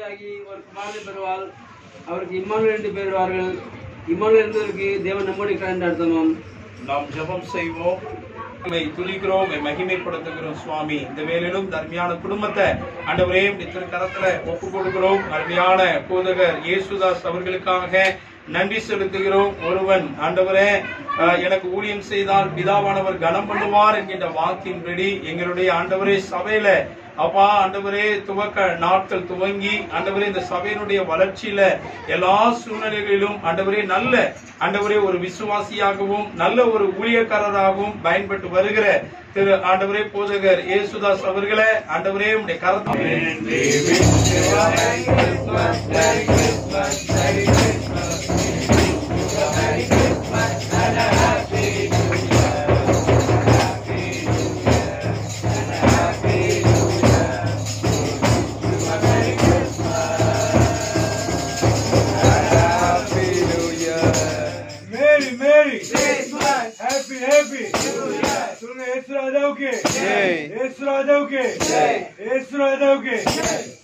கன்னியாகி ஒரு குமாரனை பெறுவாள் அவருக்கு இம்மானுவேல் என்று பெறுவார்கள் இம்மானுவேல் என்பதற்கு தேவன் நம்முடைய கரண்ட் அர்த்தமும் நாம் ஜெபம் செய்வோம் உம்மை துதிக்கிறோம் உம்மை மகிமைப்படுத்துகிறோம் சுவாமி இந்த வேலையிலும் தர்மியான குடும்பத்தை ஆண்டவரே நித்திர கரத்துல ஒப்பு கொடுக்கிறோம் அருமையான போதகர் இயேசுதாஸ் அவர்களுக்காக நன்றி செலுத்துகிறோம் ஒருவன் ஆண்டவரே அஹ், எனக்கு ஊழியம் செய்தால் பிதாவானவர் கனம் பண்ணுவார் என்கின்ற வாக்கின்படி எங்களுடைய ஆண்டவரே சபையில அப்பா ஆண்டவரே துவக்க நாட்கள் துவங்கி ஆண்டவரே இந்த சபையினுடைய வளர்ச்சியில எல்லா சூழ்நிலைகளிலும் ஆண்டவரே நல்ல ஆண்டவரே ஒரு விசுவாசியாகவும் நல்ல ஒரு ஊழியக்காரராகவும் பயன்பட்டு வருகிற திரு ஆண்டவரே போதகர் இயேசுதாஸ் அவர்களே ஆண்டவரே உடைய கரத்தை Merry, Merry. Happy, happy. सुनो यीशु राजा के यीशु राजा के यीशु राजा के